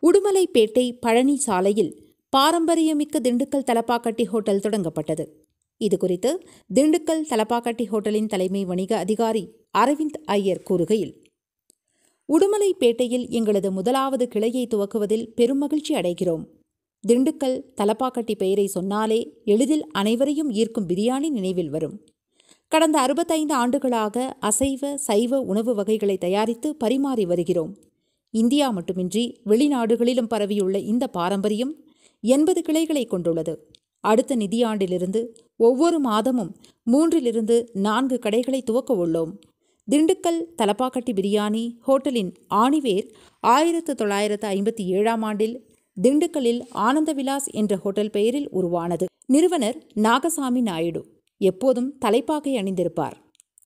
உடுமலைப்பேட்டை பழனி சாலையில் பாரம்பரியமிக்க திண்டுக்கல் தலப்பாக்கட்டி ஹோட்டல் தொடங்கப்பட்டது இதுகுறித்து திண்டுக்கல் தலப்பாக்கட்டி ஹோட்டலின் தலைமை வணிக அதிகாரி அரவிந்த் ஐயர் கூறுகையில் உடுமலைப்பேட்டையில் எங்களது முதலாவது கிளையை துவக்குவதில் பெருமகிழ்ச்சி அடைகிறோம் திண்டுக்கல் தலப்பாக்கட்டி பெயரை சொன்னாலே எளிதில் அனைவரையும் ஈர்க்கும் பிரியாணி நினைவில் வரும் கடந்த அறுபத்தைந்து ஆண்டுகளாக அசைவ சைவ உணவு வகைகளை தயாரித்து பரிமாறி வருகிறோம் இந்தியா மட்டுமின்றி வெளிநாடுகளிலும் பரவியுள்ள இந்த பாரம்பரியம் எண்பது கிளைகளை கொண்டுள்ளது அடுத்த நிதியாண்டிலிருந்து ஒவ்வொரு மாதமும் மூன்றிலிருந்து நான்கு கடைகளை துவக்க உள்ளோம் திண்டுக்கல் தலப்பாக்கட்டி பிரியாணி ஹோட்டலின் ஆணிவேர் ஆயிரத்து தொள்ளாயிரத்து ஐம்பத்தி ஏழாம் ஆண்டில் திண்டுக்கல்லில் ஆனந்தவிலாஸ் என்ற ஹோட்டல் பெயரில் உருவானது நிறுவனர் நாகசாமி நாயுடு எப்போதும் தலைப்பாகை அணிந்திருப்பார்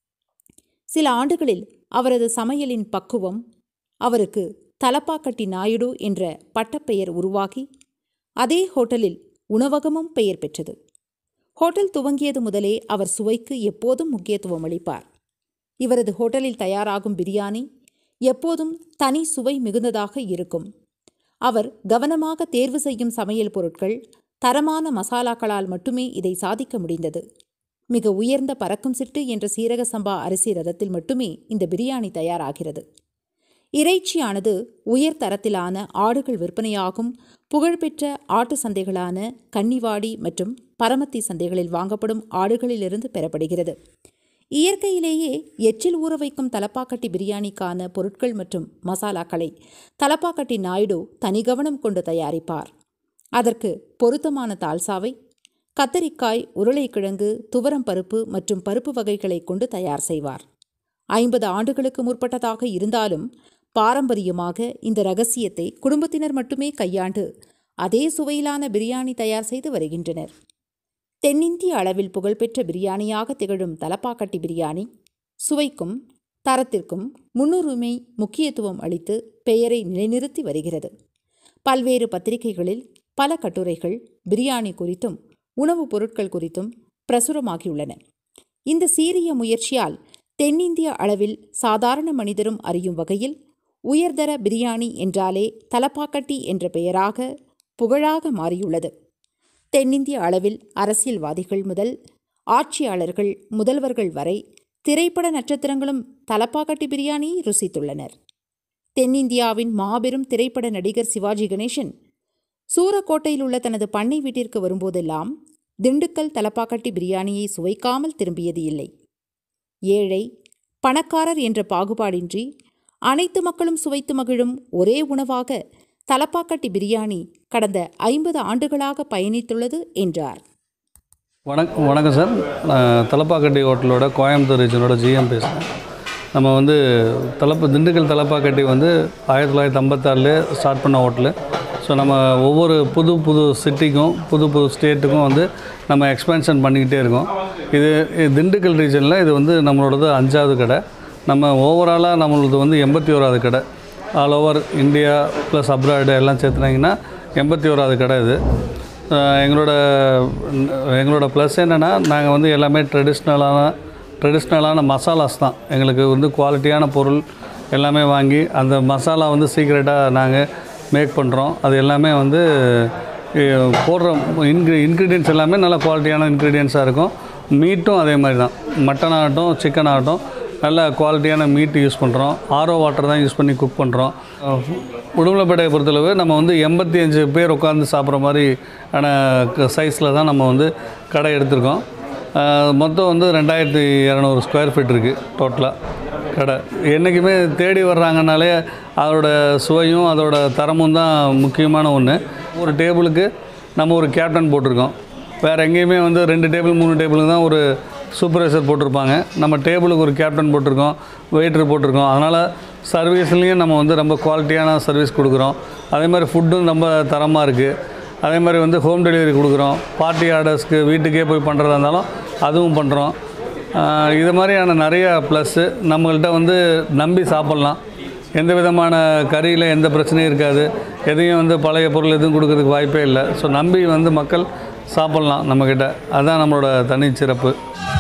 சில ஆண்டுகளில் அவரது சமையலின் பக்குவம் அவருக்கு தலப்பாக்கட்டி நாயுடு என்ற பட்டப்பெயர் உருவாகி அதே ஹோட்டலில் உணவகமும் பெயர் பெற்றது ஹோட்டல் துவங்கியது முதலே அவர் சுவைக்கு எப்போதும் முக்கியத்துவம் அளிப்பார் இவரது ஹோட்டலில் தயாராகும் பிரியாணி எப்போதும் தனி சுவை மிகுந்ததாக இருக்கும் அவர் கவனமாக தேர்வு செய்யும் சமையல் பொருட்கள் தரமான மசாலாக்களால் மட்டுமே இதை சாதிக்க முடிந்தது மிக உயர்ந்த பறக்கும் சிட்டு என்ற சீரக சம்பா அரிசி ரதத்தில் மட்டுமே இந்த பிரியாணி தயாராகிறது இறைச்சியானது உயர் தரத்திலான ஆடுகள் விற்பனையாகும் புகழ்பெற்ற ஆட்டு சந்தைகளான கன்னிவாடி மற்றும் பரமத்தி சந்தைகளில் வாங்கப்படும் ஆடுகளிலிருந்து பெறப்படுகிறது இயற்கையிலேயே எச்சில் ஊற வைக்கும் தலப்பாக்கட்டி பிரியாணிக்கான பொருட்கள் மற்றும் மசாலாக்களை தலப்பாக்கட்டி நாயுடு தனி கவனம் கொண்டு தயாரிப்பார் அதற்கு பொருத்தமான தால்சாவை கத்தரிக்காய் உருளைக்கிழங்கு துவரம் பருப்பு மற்றும் பருப்பு வகைகளை கொண்டு தயார் செய்வார் ஐம்பது ஆண்டுகளுக்கு முற்பட்டதாக இருந்தாலும் பாரம்பரியமாக இந்த ரகசியத்தை குடும்பத்தினர் மட்டுமே கையாண்டு அதே சுவையிலான பிரியாணி தயார் செய்து வருகின்றனர் தென்னிந்திய அளவில் புகழ்பெற்ற பிரியாணியாக திகழும் தலப்பாக்கட்டி பிரியாணி சுவைக்கும் தரத்திற்கும் முன்னுரிமை முக்கியத்துவம் அளித்து பெயரை நிலைநிறுத்தி வருகிறது பல்வேறு பத்திரிகைகளில் பல கட்டுரைகள் பிரியாணி குறித்தும் உணவுப் பொருட்கள் குறித்தும் பிரசுரமாகியுள்ளன இந்த சீரிய முயற்சியால் தென்னிந்திய அளவில் சாதாரண மனிதரும் அறியும் வகையில் உயர்தர பிரியாணி என்றாலே தலப்பாக்கட்டி என்ற பெயராக புகழாக மாறியுள்ளது தென்னிந்திய அளவில் அரசியல்வாதிகள் முதல் ஆட்சியாளர்கள் முதல்வர்கள் வரை திரைப்பட நட்சத்திரங்களும் தலப்பாக்கட்டி பிரியாணியை ருசித்துள்ளனர் தென்னிந்தியாவின் மாபெரும் திரைப்பட நடிகர் சிவாஜி கணேசன் சூரக்கோட்டையில் உள்ள தனது பண்ணை வீட்டிற்கு வரும்போதெல்லாம் திண்டுக்கல் தலப்பாக்கட்டி பிரியாணியை சுவைக்காமல் திரும்பியது இல்லை ஏழை பணக்காரர் என்ற பாகுபாடின்றி அனைத்து மக்களும் சுவைத்து மகிழும் ஒரே உணவாக தலப்பாக்கட்டி பிரியாணி கடந்த ஐம்பது ஆண்டுகளாக பயணித்துள்ளது என்றார் வணக்கம் வணக்கம் சார் நான் தலப்பாக்கட்டி ஹோட்டலோட கோயம்புத்தூர் ரீஜனோட ஜிஎம் பேசுகிறேன் நம்ம வந்து தலப்ப திண்டுக்கல் தலப்பாக்கட்டி வந்து ஆயிரத்தி தொள்ளாயிரத்தி ஐம்பத்தாறுலேயே ஸ்டார்ட் பண்ண ஹோட்டலு ஸோ நம்ம ஒவ்வொரு புது புது சிட்டிக்கும் புது புது ஸ்டேட்டுக்கும் வந்து நம்ம எக்ஸ்பென்ஷன் பண்ணிக்கிட்டே இருக்கோம் இது இது திண்டுக்கல் ரீஜனில் இது வந்து நம்மளோடது அஞ்சாவது கடை நம்ம ஓவராலாக நம்மளது வந்து எண்பத்தி ஓராவது கடை all over India plus abroad எல்லாம் சேர்த்துனாங்கன்னா எண்பத்தி ஓராவது கடை இது அஹ் எங்களோட எங்களோட ப்ளஸ் என்னென்னா நாங்கள் வந்து எல்லாமே ட்ரெடிஷ்னலான ட்ரெடிஷ்னலான மசாலாஸ் தான் எங்களுக்கு வந்து குவாலிட்டியான பொருள் எல்லாமே வாங்கி அந்த மசாலா வந்து சீக்ரெட்டாக நாங்கள் மேக் பண்ணுறோம் அது எல்லாமே வந்து அஹ், போடுற இன்க்ரி இன்க்ரீடியன்ஸ் எல்லாமே நல்ல குவாலிட்டியான இன்க்ரீடியன்ஸாக இருக்கும் மீட்டும் அதே மாதிரி தான் மட்டன் ஆகட்டும் சிக்கன் ஆகட்டும் நல்ல குவாலிட்டியான மீட் யூஸ் பண்ணுறோம் ஆரோ வாட்டர் தான் யூஸ் பண்ணி குக் பண்ணுறோம் உடுமலைப்பேட்டையை பொறுத்தளவு நம்ம வந்து எண்பத்தி அஞ்சு பேர் உட்காந்து சாப்பிட்ற மாதிரி ஆன சைஸில் தான் நம்ம வந்து கடை எடுத்திருக்கோம் அஹ், மொத்தம் வந்து ரெண்டாயிரத்தி இரநூறு ஸ்கொயர் ஃபீட் இருக்குது டோட்டலாக கடை என்றைக்குமே தேடி வர்றாங்கனாலே அதோட சுவையும் அதோட தரமும் தான் முக்கியமான ஒன்று ஒரு டேபிளுக்கு நம்ம ஒரு கேப்டன் போட்டிருக்கோம் வேறு எங்கேயுமே வந்து ரெண்டு டேபிள் மூணு டேபிளுக்கு தான் ஒரு சூப்பர்வைசர் போட்டிருப்பாங்க நம்ம டேபிளுக்கு ஒரு கேப்டன் போட்டிருக்கோம் வெயிட்டர் போட்டிருக்கோம் அதனால் சர்வீஸ்லேயும் நம்ம வந்து ரொம்ப குவாலிட்டியான சர்வீஸ் கொடுக்குறோம் அதே மாதிரி ஃபுட்டும் ரொம்ப தரமாக இருக்குது அதே மாதிரி வந்து ஹோம் டெலிவரி கொடுக்குறோம் பார்ட்டி ஆர்டர்ஸ்க்கு வீட்டுக்கே போய் பண்ணுறதா இருந்தாலும் அதுவும் பண்ணுறோம் ஆஹ் இது மாதிரியான நிறைய ப்ளஸ்ஸு நம்மள்கிட்ட வந்து நம்பி சாப்பிட்லாம் எந்த விதமான கறியில் எந்த பிரச்சனையும் இருக்காது எதையும் வந்து பழைய பொருள் எதுவும் கொடுக்கறதுக்கு வாய்ப்பே இல்லை ஸோ நம்பி வந்து மக்கள் சாப்பிட்லாம் நம்மக்கிட்ட அதுதான் நம்மளோட தனி சிறப்பு